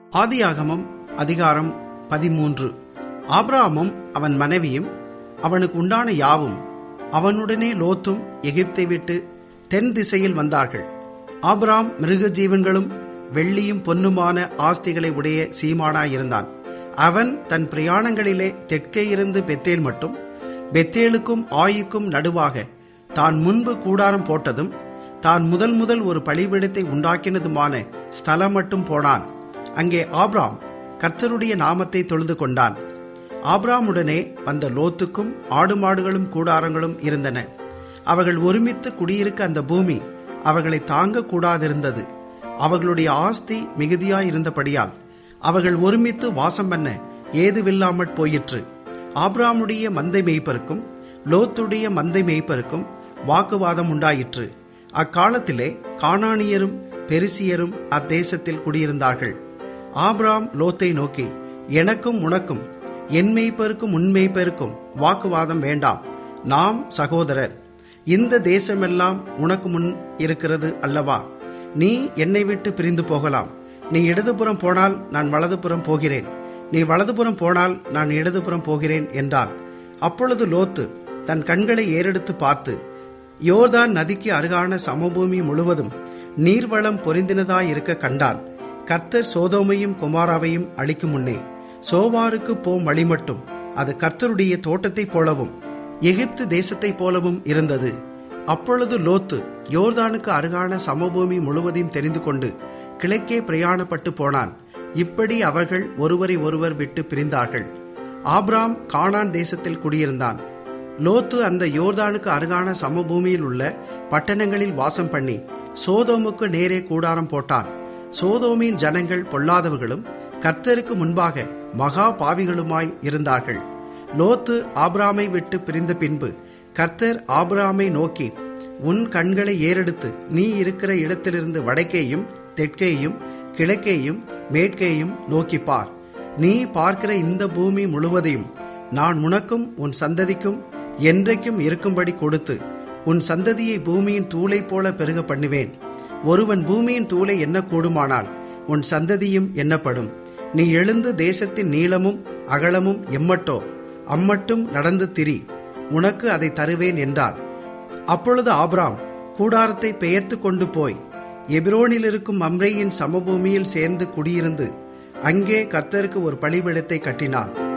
ஆதியாகமம் அதிகாரம் பதிமூன்று ஆபிராமும் அவன் மனைவியும் அவனுக்கு உண்டான யாவும் அவனுடனே லோத்தும் எகிப்தை விட்டு தென் திசையில் வந்தார்கள் ஆபிராம் மிருக ஜீவன்களும் வெள்ளியும் பொன்னுமான ஆஸ்திகளை உடைய சீமானாயிருந்தான் அவன் தன் பிரயாணங்களிலே தெற்கே இருந்து பெத்தேல் மட்டும் பெத்தேலுக்கும் ஆயுக்கும் நடுவாக தான் முன்பு கூடாரம் போட்டதும் தான் முதல் முதல் ஒரு பழிபீடத்தை உண்டாக்கினதுமான ஸ்தலம் மட்டும் போனான் அங்கே ஆப்ராம் கர்த்தருடைய நாமத்தை தொழுது கொண்டான் ஆப்ராமுடனே வந்த லோத்துக்கும் ஆடு மாடுகளும் கூடாரங்களும் இருந்தன அவர்கள் ஒருமித்து குடியிருக்க அந்த பூமி அவர்களை தாங்க கூடாதிருந்தது அவர்களுடைய ஆஸ்தி மிகுதியாயிருந்தபடியால் அவர்கள் ஒருமித்து வாசம் பண்ண ஏதுவில்லாமற் போயிற்று ஆப்ராமுடைய மந்தை மேய்ப்பருக்கும் லோத்துடைய மந்தை மேய்ப்பருக்கும் வாக்குவாதம் உண்டாயிற்று அக்காலத்திலே கானானியரும் பெருசியரும் அத்தேசத்தில் குடியிருந்தார்கள் ஆப்ராம் லோத்தை நோக்கி எனக்கும் உனக்கும் என் மேய்ப்பருக்கும் உன் மேய்ப்பருக்கும் வாக்குவாதம் வேண்டாம் நாம் சகோதரர் இந்த தேசமெல்லாம் உனக்கு முன் இருக்கிறது அல்லவா நீ என்னை விட்டு பிரிந்து போகலாம் நீ இடதுபுறம் போனால் நான் வலதுபுறம் போகிறேன் நீ வலதுபுறம் போனால் நான் இடதுபுறம் போகிறேன் என்றான் அப்பொழுது லோத்து தன் கண்களை ஏறெடுத்து பார்த்து யோர்தான் நதிக்கு அருகான சமபூமி முழுவதும் நீர்வளம் பொருந்தினதாயிருக்க கண்டான் கர்த்தர் சோதோமையும் குமாராவையும் அழிக்கும் முன்னே சோவாருக்கு போம் வழி மட்டும் அது கர்த்தருடைய தோட்டத்தைப் போலவும் எகிப்து தேசத்தைப் போலவும் இருந்தது அப்பொழுது லோத்து யோர்தானுக்கு அருகான சமபூமி முழுவதையும் தெரிந்து கொண்டு கிழக்கே பிரயாணப்பட்டு போனான் இப்படி அவர்கள் ஒருவரை ஒருவர் விட்டு பிரிந்தார்கள் ஆப்ராம் கானான் தேசத்தில் குடியிருந்தான் லோத்து அந்த யோர்தானுக்கு அருகான சமபூமியில் உள்ள பட்டணங்களில் வாசம் பண்ணி சோதோமுக்கு நேரே கூடாரம் போட்டான் சோதோமின் ஜனங்கள் பொல்லாதவர்களும் கர்த்தருக்கு முன்பாக மகா பாவிகளுமாய் இருந்தார்கள் லோத்து ஆப்ராமை விட்டு பிரிந்த பின்பு கர்த்தர் ஆப்ராமை நோக்கி உன் கண்களை ஏறெடுத்து நீ இருக்கிற இடத்திலிருந்து வடக்கேயும் தெற்கேயும் கிழக்கேயும் மேற்கேயும் நோக்கி பார் நீ பார்க்கிற இந்த பூமி முழுவதையும் நான் உனக்கும் உன் சந்ததிக்கும் என்றைக்கும் இருக்கும்படி கொடுத்து உன் சந்ததியை பூமியின் தூளை போல பெருக பண்ணுவேன் ஒருவன் பூமியின் தூளை எண்ண கூடுமானால் உன் சந்ததியும் எண்ணப்படும் நீ எழுந்து தேசத்தின் நீளமும் அகலமும் எம்மட்டோ அம்மட்டும் நடந்து திரி உனக்கு அதை தருவேன் என்றார் அப்பொழுது ஆப்ராம் கூடாரத்தை பெயர்த்து கொண்டு போய் எபிரோனில் இருக்கும் அம்ரையின் சமபூமியில் சேர்ந்து குடியிருந்து அங்கே கர்த்தருக்கு ஒரு பலிபீடத்தை கட்டினான்